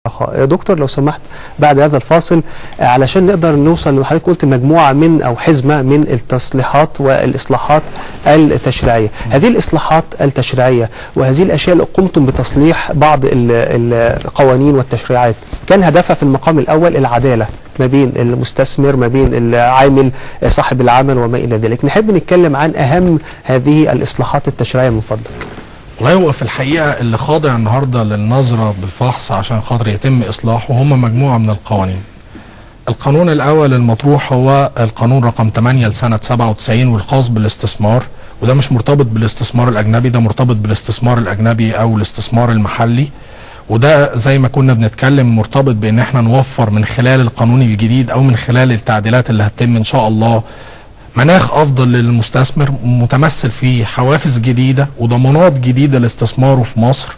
الرخاء دكتور لو سمحت بعد هذا الفاصل علشان نقدر نوصل لحضرتك قلت مجموعة من أو حزمة من التصليحات والإصلاحات التشريعية هذه الإصلاحات التشريعية وهذه الأشياء اللي قمتم بتصليح بعض القوانين والتشريعات كان هدفها في المقام الأول العدالة ما بين المستثمر ما بين العامل صاحب العمل وما إلى ذلك نحب نتكلم عن أهم هذه الإصلاحات التشريعية من فضلك والله هو في الحقيقة اللي خاضع النهاردة للنظرة بالفحص عشان خاطر يتم إصلاحه هم مجموعة من القوانين القانون الأول المطروح هو القانون رقم 8 لسنة 97 والخاص بالاستثمار وده مش مرتبط بالاستثمار الأجنبي ده مرتبط بالاستثمار الأجنبي أو الاستثمار المحلي وده زي ما كنا بنتكلم مرتبط بان احنا نوفر من خلال القانون الجديد او من خلال التعديلات اللي هتتم ان شاء الله مناخ افضل للمستثمر متمثل في حوافز جديده وضمانات جديده لاستثماره في مصر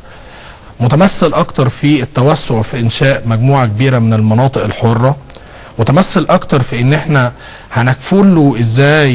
متمثل اكتر في التوسع في انشاء مجموعه كبيره من المناطق الحره متمثل اكتر في ان احنا هنكفل له ازاي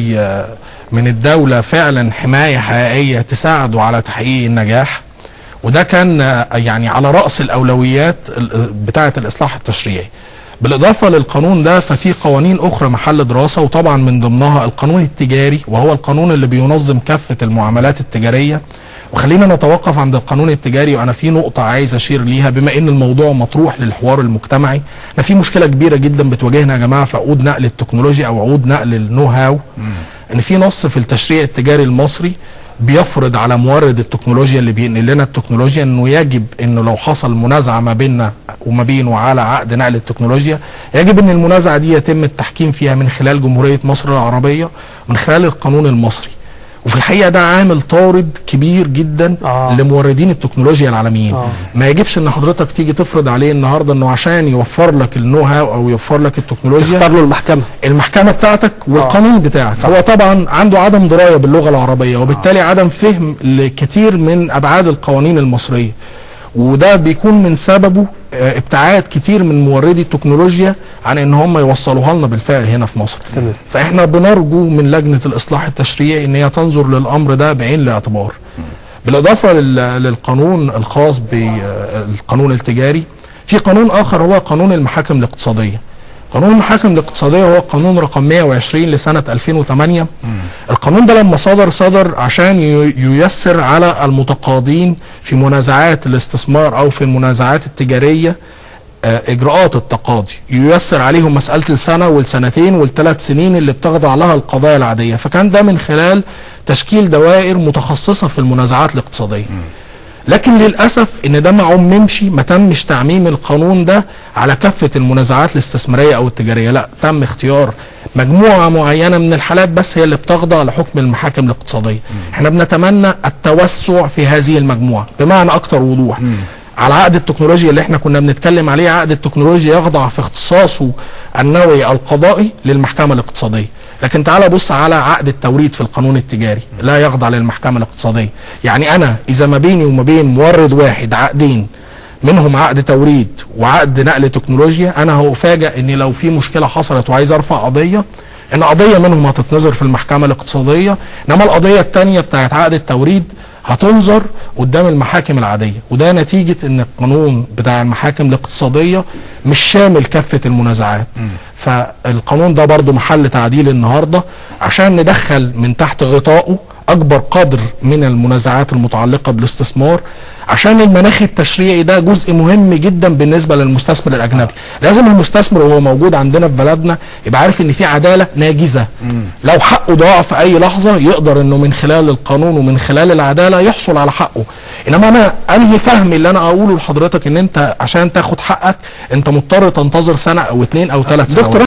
من الدوله فعلا حمايه حقيقيه تساعده على تحقيق النجاح وده كان يعني على رأس الأولويات بتاعة الإصلاح التشريعي بالإضافة للقانون ده ففي قوانين أخرى محل دراسة وطبعا من ضمنها القانون التجاري وهو القانون اللي بينظم كافة المعاملات التجارية وخلينا نتوقف عند القانون التجاري وانا في نقطه عايز اشير ليها بما ان الموضوع مطروح للحوار المجتمعي احنا في مشكله كبيره جدا بتواجهنا يا جماعه في عقود نقل التكنولوجيا او عقود نقل النو هاو ان في نص في التشريع التجاري المصري بيفرض على مورد التكنولوجيا اللي بينقل لنا التكنولوجيا انه يجب انه لو حصل منازعه ما بيننا وما بينه على عقد نقل التكنولوجيا يجب ان المنازعه دي يتم التحكيم فيها من خلال جمهوريه مصر العربيه من خلال القانون المصري وفي الحقيقه ده عامل طارد كبير جدا آه. لموردين التكنولوجيا العالميين آه. ما يجبش ان حضرتك تيجي تفرض عليه النهارده انه عشان يوفر لك النو هاو او يوفر لك التكنولوجيا تختار له المحكمه المحكمه بتاعتك والقانون آه. بتاعك صح. هو طبعا عنده عدم درايه باللغه العربيه وبالتالي آه. عدم فهم لكثير من ابعاد القوانين المصريه وده بيكون من سببه ابتعاد كتير من موردي التكنولوجيا عن ان هم يوصلوها لنا بالفعل هنا في مصر تمام. فاحنا بنرجو من لجنه الاصلاح التشريعي ان هي تنظر للامر ده بعين الاعتبار بالاضافه للقانون الخاص بالقانون التجاري في قانون اخر هو قانون المحاكم الاقتصاديه قانون المحاكم الاقتصادية هو قانون رقم 120 لسنة 2008 مم. القانون ده لما صدر صدر عشان ييسر على المتقاضين في منازعات الاستثمار أو في المنازعات التجارية إجراءات التقاضي ييسر عليهم مسألة السنة والسنتين والثلاث سنين اللي بتخضع لها القضايا العادية فكان ده من خلال تشكيل دوائر متخصصة في المنازعات الاقتصادية مم. لكن للاسف ان ده ما عممش ما تمش تعميم القانون ده على كافه المنازعات الاستثماريه او التجاريه لا تم اختيار مجموعه معينه من الحالات بس هي اللي بتخضع لحكم المحاكم الاقتصاديه احنا بنتمنى التوسع في هذه المجموعه بمعنى اكتر وضوح م. على عقد التكنولوجيا اللي احنا كنا بنتكلم عليه عقد التكنولوجيا يخضع في اختصاصه النوعي القضائي للمحكمه الاقتصاديه لكن تعال بص على عقد التوريد في القانون التجاري لا يخضع للمحكمة الاقتصادية يعني أنا إذا ما بيني وما بين مورد واحد عقدين منهم عقد توريد وعقد نقل تكنولوجيا أنا هفاجئ إن لو في مشكلة حصلت وعايز أرفع قضية إن قضية منهم هتتنظر في المحكمة الاقتصادية إنما القضية الثانية بتاعت عقد التوريد هتنظر قدام المحاكم العادية وده نتيجة ان القانون بتاع المحاكم الاقتصادية مش شامل كافة المنازعات م. فالقانون ده برضو محل تعديل النهاردة عشان ندخل من تحت غطائه اكبر قدر من المنازعات المتعلقه بالاستثمار عشان المناخ التشريعي ده جزء مهم جدا بالنسبه للمستثمر الاجنبي لازم المستثمر وهو موجود عندنا في بلدنا يبقى عارف ان في عداله ناجزه لو حقه ضاع في اي لحظه يقدر انه من خلال القانون ومن خلال العداله يحصل على حقه انما انا انهي فهم اللي انا اقوله لحضرتك ان انت عشان تاخد حقك انت مضطر تنتظر سنه او اتنين او ثلاث سنوات